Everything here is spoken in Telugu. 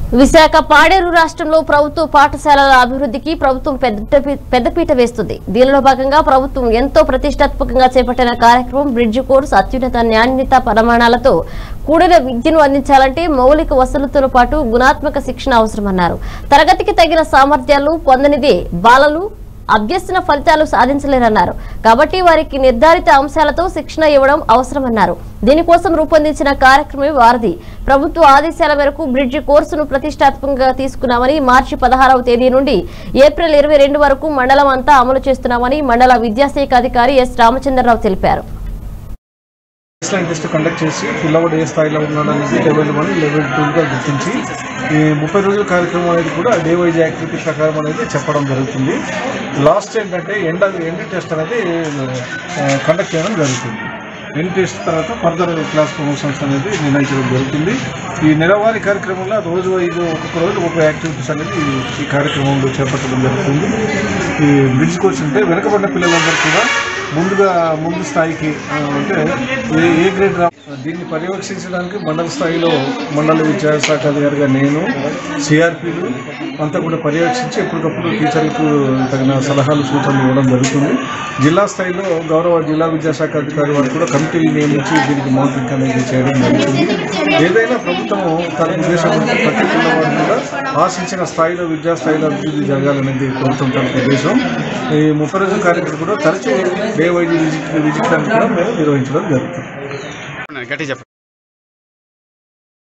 విశాఖ పాడేరు రాష్ట్రంలో ప్రభుత్వ పాఠశాలల అభివృద్ధికి ప్రభుత్వం పెద్ద పెద్దపీట వేస్తుంది దీనిలో భాగంగా ప్రభుత్వం ఎంతో ప్రతిష్టాత్మకంగా చేపట్టిన కార్యక్రమం బ్రిడ్జ్ కోర్స్ అత్యున్నత నాణ్యత ప్రమాణాలతో కూడిన విద్యను అందించాలంటే మౌలిక వసతులతో పాటు గుణాత్మక శిక్షణ అవసరమన్నారు తరగతికి తగిన సామర్థ్యాలు పొందనిదే బాలలు అభ్యసన ఫలితాలు సాధించలేరన్నారు కాబట్టి వారికి నిర్ధారిత అంశాలతో శిక్షణ ఇవ్వడం అవసరమన్నారు దీనికోసం రూపొందించిన కార్యక్రమమే వారధి ప్రభుత్వ ఆదేశాల మేరకు బ్రిడ్జి కోర్సును ప్రతిష్టాత్మకంగా తీసుకున్నామని మార్చి పదహారవ తేదీ నుండి ఏప్రిల్ ఇరవై రెండు వరకు మండలం అంతా అమలు చేస్తున్నామని మండల విద్యాశాఖ అధికారి ఎస్ రామచంద్రరావు తెలిపారు బేస్లైన్ టెస్ట్ కండక్ట్ చేసి పిల్లవాడు ఏ స్థాయిలో ఉన్నాడనేది లెవెల్ వన్ లెవెల్ టూగా గుర్తించి ఈ ముప్పై రోజుల కార్యక్రమం అనేది కూడా డే వైజ్ యాక్టివిటీ ప్రకారం అనేది చెప్పడం జరుగుతుంది లాస్ట్ ఏంటంటే ఎండ్ ఎండ్ టెస్ట్ అనేది కండక్ట్ చేయడం జరుగుతుంది ఎండ్ టెస్ట్ తర్వాత ఫర్దర్ క్లాస్ ప్రమోషన్స్ అనేది నిర్ణయించడం జరుగుతుంది ఈ నెలవారీ కార్యక్రమంలో రోజు ఐదు ఒక్కొక్క రోజు ఒక్కొక్క యాక్టివిటీస్ అనేది ఈ కార్యక్రమంలో చేపట్టడం జరుగుతుంది ఈ బ్రిడ్జ్ కోర్స్ అంటే వెనకబడిన పిల్లలందరూ కూడా ముందుగా ముందు స్థాయికి ఆ, అంటే ఏ ఏ గ్రేడ్ రా దీన్ని పర్యవేక్షించడానికి మండల స్థాయిలో మండల విద్యాశాఖ అధికారిగా నేను సిఆర్పీలు అంతా కూడా పర్యవేక్షించి ఎప్పటికప్పుడు టీచర్లకు తగిన సలహాలు సూచనలు ఇవ్వడం జరుగుతుంది జిల్లా స్థాయిలో గౌరవ జిల్లా విద్యాశాఖ అధికారి వారు కూడా కమిటీలు నియమించి దీనికి మానిటరింగ్ అనేది చేయడం జరుగుతుంది ఏదైనా ప్రభుత్వం తన ఉద్దేశం ఉంటే ప్రతి పిల్లవాడు కూడా ఆశించిన స్థాయిలో విద్యా స్థాయిలో అభివృద్ధి జరగాలనేది ప్రభుత్వం తన ఉద్దేశం ఈ ముప్పై రోజుల కార్యక్రమం కూడా తరచూ డే వైజ్ విజిట్ విజిట్ అని కూడా మేము నిర్వహించడం జరుగుతుంది గట్టి చెప్పండి